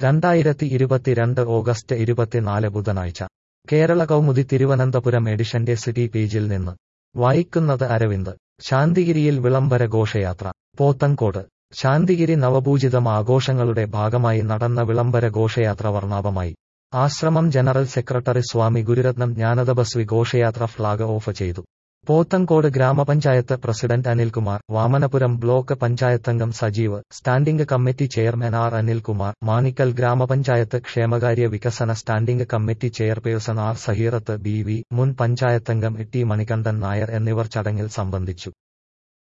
രണ്ടായിരത്തി ഇരുപത്തിരണ്ട് ഓഗസ്റ്റ് ഇരുപത്തിനാല് ബുധനാഴ്ച കേരള കൗമുദി തിരുവനന്തപുരം എഡിഷന്റെ സിറ്റി പേജിൽ നിന്ന് വായിക്കുന്നത് അരവിന്ദ് ശാന്തിഗിരിയിൽ വിളംബര ഘോഷയാത്ര പോത്തൻകോട് ശാന്തിഗിരി നവപൂജിതം ആഘോഷങ്ങളുടെ ഭാഗമായി നടന്ന വിളംബര ഘോഷയാത്ര വർണ്ണാഭമായി ആശ്രമം ജനറൽ സെക്രട്ടറി സ്വാമി ഗുരുരത്നം ജ്ഞാനതപസ്വി ഘോഷയാത്ര ഫ്ളാഗ് ഓഫ് ചെയ്തു പോത്തൻകോട് ഗ്രാമപഞ്ചായത്ത് പ്രസിഡന്റ് അനിൽകുമാർ വാമനപുരം ബ്ലോക്ക് പഞ്ചായത്തംഗം Sajeev standing committee chairman R Anilkumar Manickal ഗ്രാമപഞ്ചായത്ത് ക്ഷേമകാര്യ വികസന standing committee chairperson R Saheerath B V മുൻ പഞ്ചായത്തംഗം ടി മണികണ്ഠൻ നായർ എന്നിവർ ചടങ്ങിൽ സംബന്ധിച്ചു